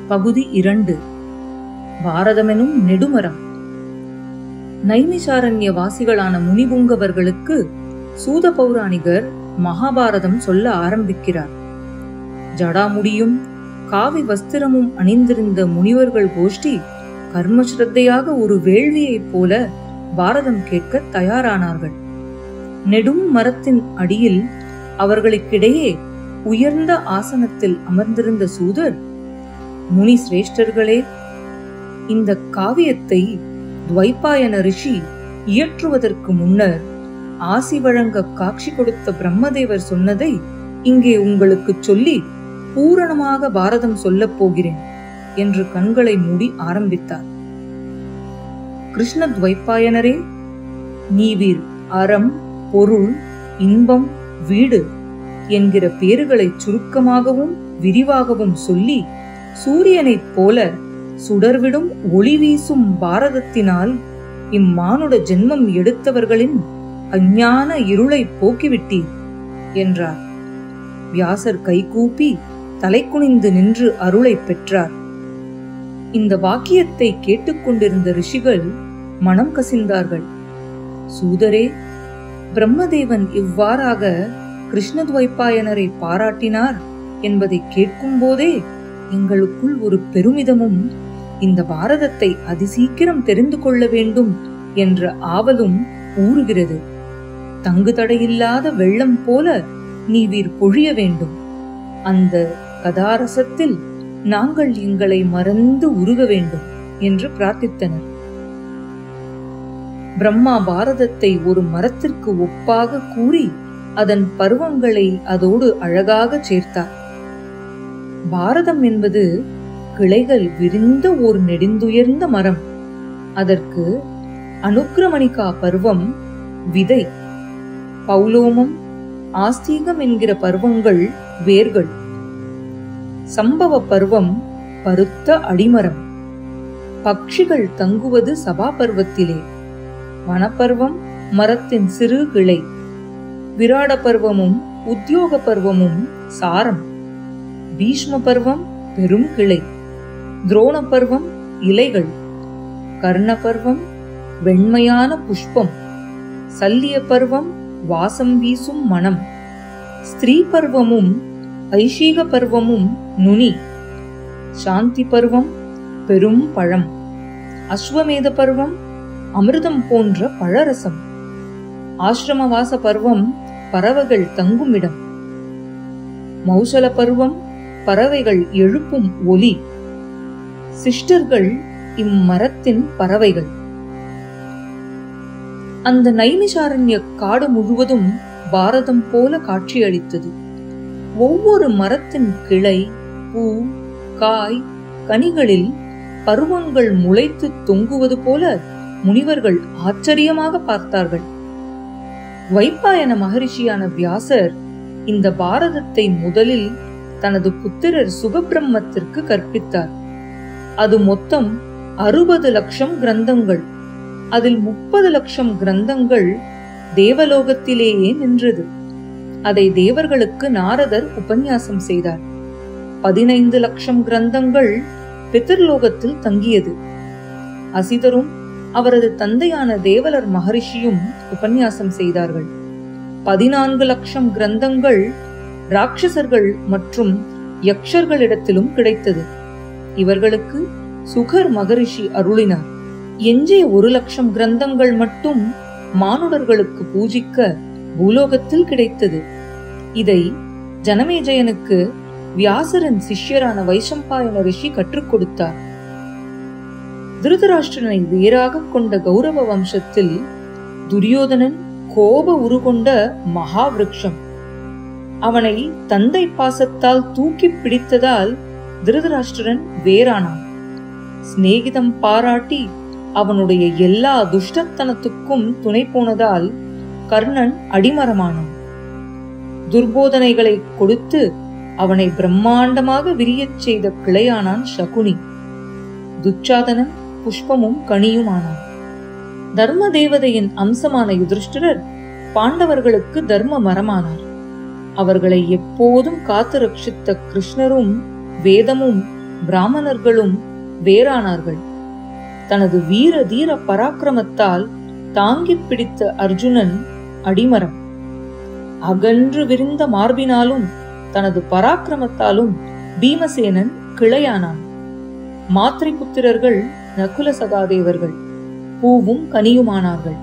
பகுதி இரண்டு பாரதமெனும் நெடுமரம் நைமிசாரண்ய வாசிகளான முனிபுங்கவர்களுக்கு சூத பௌராணிகர் மகாபாரதம் சொல்ல ஆரம்பிக்கிறார் ஜடாமுடியும் காவி வஸ்திரமும் அணிந்திருந்த முனிவர்கள் கோஷ்டி கர்ம ஸ்ரத்தையாக ஒரு வேள்வியைப் போல பாரதம் கேட்க தயாரானார்கள் நெடும் மரத்தின் அடியில் அவர்களுக்கிடையே உயர்ந்த ஆசனத்தில் அமர்ந்திருந்த சூதர் முனி சிரேஷ்டர்களே இந்த காவியத்தை துவைப்பாயன ரிஷி இயற்றுவதற்கு முன்னர் ஆசி வழங்க காட்சி கொடுத்த பிரம்மதேவர் சொன்னதை இங்கே உங்களுக்கு சொல்லி பூரணமாக பாரதம் சொல்லப் போகிறேன் என்று கண்களை மூடி ஆரம்பித்தார் கிருஷ்ண துவைப்பாயனரே நீவீர் அறம் பொருள் இன்பம் வீடு என்கிற பேறுகளை சுருக்கமாகவும் விரிவாகவும் சொல்லி சூரியனைப் போல சுடர்விடும் ஒளி வீசும் பாரதத்தினால் இம்மானுட ஜென்மம் எடுத்தவர்களின் அஞ்ஞான இருளை போக்கிவிட்டீர் என்றார் வியாசர் கைகூப்பி தலை குனிந்து நின்று அருளை பெற்றார் இந்த வாக்கியத்தை கேட்டுக்கொண்டிருந்த ரிஷிகள் மனம் கசிந்தார்கள் சூதரே பிரம்மதேவன் இவ்வாறாக கிருஷ்ணத்வைப்பாயனரை பாராட்டினார் என்பதை கேட்கும் போதே எங்களுக்குள் ஒரு பெருமிதமும் இந்த பாரதத்தை அதிசீக்கிரம் தெரிந்து கொள்ள வேண்டும் என்ற ஆவலும் ஊறுகிறது தங்கு தடையில்லாத வெள்ளம் போல நீ வீர் பொழிய வேண்டும் அந்த கதாரசத்தில் நாங்கள் எங்களை மறந்து உருக வேண்டும் என்று பிரார்த்தித்தனர் பிரம்மா பாரதத்தை ஒரு மரத்திற்கு ஒப்பாக கூறி அதன் பருவங்களை அதோடு அழகாக சேர்த்தார் பாரதம் என்பது கிளைகள் விரிந்த ஒரு நெடுந்துயர்ந்த மரம் அதற்கு அனுக்கிரமணிகா பருவம் விதை பௌலோமம் ஆஸ்தீகம் என்கிற பருவங்கள் வேர்கள் சம்பவ பருவம் பருத்த அடிமரம் பட்சிகள் தங்குவது சபா பருவத்திலே வனப்பருவம் மரத்தின் சிறு கிளை விராட பருவமும் உத்தியோக பருவமும் சாரம் பீஷ்ம பருவம் பெரும் கிளை துரோண பருவம் இலைகள் கர்ண பருவம் வெண்மையான புஷ்பம் சல்லிய பருவம் வாசம் வீசும் மனம் ஸ்திரீ பருவமும் ஐஷீக பருவமும் நுனி சாந்தி பருவம் பெரும் பழம் அஸ்வமேத பருவம் அமிர்தம் போன்ற பழரசம் ஆசிரமவாச பருவம் பறவைகள் தங்குமிடம் மௌசல பருவம் பறவைகள் எழுப்பும் ஒலி சிஷ்டர்கள் இம்மரத்தின் பறவைகள் அந்த நைமிசாரண்ய காடு முழுவதும் பாரதம் போல காட்சியளித்தது ஒவ்வொரு மரத்தின் கிளை பூ காய் கனிகளில் பருவங்கள் முளைத்து தொங்குவது போல முனிவர்கள் ஆச்சரியமாக பார்த்தார்கள் வைப்பாயன மகரிஷியான வியாசர் இந்த பாரதத்தை முதலில் தனது புத்திரர் சுகபிரம்மத்திற்கு கற்பித்தார் அது மொத்தம் அறுபது லட்சம் கிரந்தங்கள் அதில் முப்பது லட்சம் கிரந்தங்கள் தேவலோகத்திலேயே நின்றது அதை தேவர்களுக்கு நாரதர் உபன்யாசம் செய்தார் பதினைந்து லட்சம் கிரந்தங்கள் பிதர்லோகத்தில் தங்கியது அசிதரும் அவரது தந்தையான தேவலர் மகரிஷியும் உபன்யாசம் செய்தார்கள் பதினான்கு லட்சம் கிரந்தங்கள் ராட்சசர்கள் மற்றும் யக்ஷர்களிடத்திலும் கிடைத்தது இவர்களுக்கு சுகர் மகரிஷி அருளினார் எஞ்சிய ஒரு லட்சம் கிரந்தங்கள் மட்டும் மானுடர்களுக்கு பூஜிக்க பூலோகத்தில் கிடைத்தது இதை ஜனமேஜயனுக்கு வியாசரின் சிஷ்யரான வைசம்பாயன ரிஷி கற்றுக் கொடுத்தார் திருதராஷ்டிரனை வேறாக கொண்ட கௌரவ வம்சத்தில் துரியோதனன் கோப உருகொண்ட மகாவிருக்ஷம் அவனை தந்தை பாசத்தால் தூக்கி பிடித்ததால் திருதராஷ்டிரன் வேறானான் சிநேகிதம் பாராட்டி அவனுடைய எல்லா துஷ்டத்தனத்துக்கும் துணை போனதால் கர்ணன் அடிமரமானான் துர்போதனைகளை கொடுத்து அவனை பிரம்மாண்டமாக விரியச் செய்த கிளையானான் சகுனி துச்சாதனன் புஷ்பமும் கனியுமானான் தர்ம தேவதையின் அம்சமான யுதிஷ்டிரர் பாண்டவர்களுக்கு தர்ம மரமானார் அவர்களை எப்போதும் காத்து ரட்சித்த கிருஷ்ணரும் வேதமும் பிராமணர்களும் வேறானார்கள் தனது வீர தீர பராக்கிரமத்தால் தாங்கிப் பிடித்த அர்ஜுனன் அடிமரம் அகன்று விரிந்த மார்பினாலும் தனது பராக்கிரமத்தாலும் பீமசேனன் கிளையானான் மாத்திரை புத்திரர்கள் நகுல சகாதேவர்கள் பூவும் கனியுமானார்கள்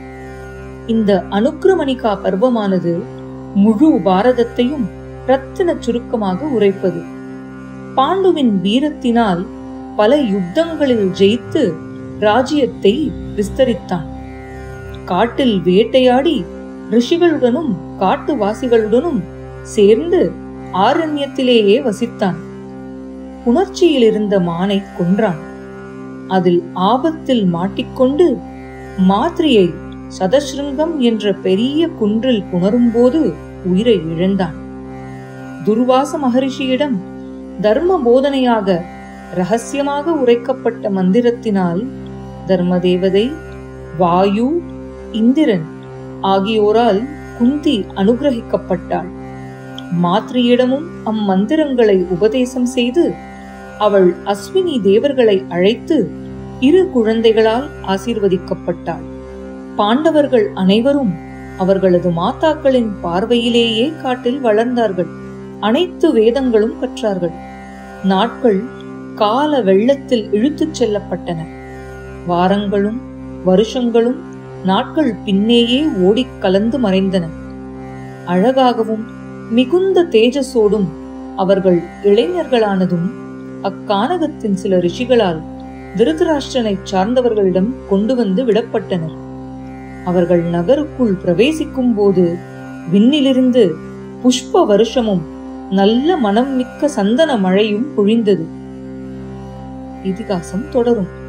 இந்த அனுக்கிரமணிகா பர்வமானது முழு பாரதத்தையும் ரத்தின சுருக்கமாக உரைப்பது பாண்டுவின் வீரத்தினால் பல யுத்தங்களில் ஜெயித்து ராஜ்யத்தை விஸ்தரித்தான் காட்டில் வேட்டையாடி ரிஷிகளுடனும் காட்டுவாசிகளுடனும் சேர்ந்து ஆரண்யத்திலேயே வசித்தான் உணர்ச்சியில் இருந்த மானை கொன்றான் அதில் ஆபத்தில் மாட்டிக்கொண்டு மாத்ரியை சதசிருங்கம் என்ற பெரிய குன்றில் புணரும்போது உயிரை இழந்தான் துர்வாச மகரிஷியிடம் தர்ம போதனையாக ரகசியமாக உரைக்கப்பட்ட மந்திரத்தினால் தர்மதேவதை வாயு இந்திரன் ஆகியோரால் குந்தி அனுகிரகிக்கப்பட்டாள் மாத்ரியிடமும் அம்மந்திரங்களை உபதேசம் செய்து அவள் அஸ்வினி தேவர்களை அழைத்து இரு குழந்தைகளால் ஆசீர்வதிக்கப்பட்டாள் பாண்டவர்கள் அனைவரும் அவர்களது மாதாக்களின் பார்வையிலேயே காட்டில் வளர்ந்தார்கள் அனைத்து வேதங்களும் கற்றார்கள் நாட்கள் கால வெள்ளத்தில் இழுத்துச் செல்லப்பட்டன வாரங்களும் வருஷங்களும் நாட்கள் பின்னேயே ஓடிக் கலந்து மறைந்தன அழகாகவும் மிகுந்த தேஜஸோடும் அவர்கள் இளைஞர்களானதும் அக்கானகத்தின் சில ரிஷிகளால் திருதராஷ்டிரனை சார்ந்தவர்களிடம் கொண்டு வந்து விடப்பட்டனர் அவர்கள் நகருக்குள் பிரவேசிக்கும் போது விண்ணிலிருந்து புஷ்ப வருஷமும் நல்ல மனம் மிக்க சந்தன மழையும் பொழிந்தது இதிகாசம் தொடரும்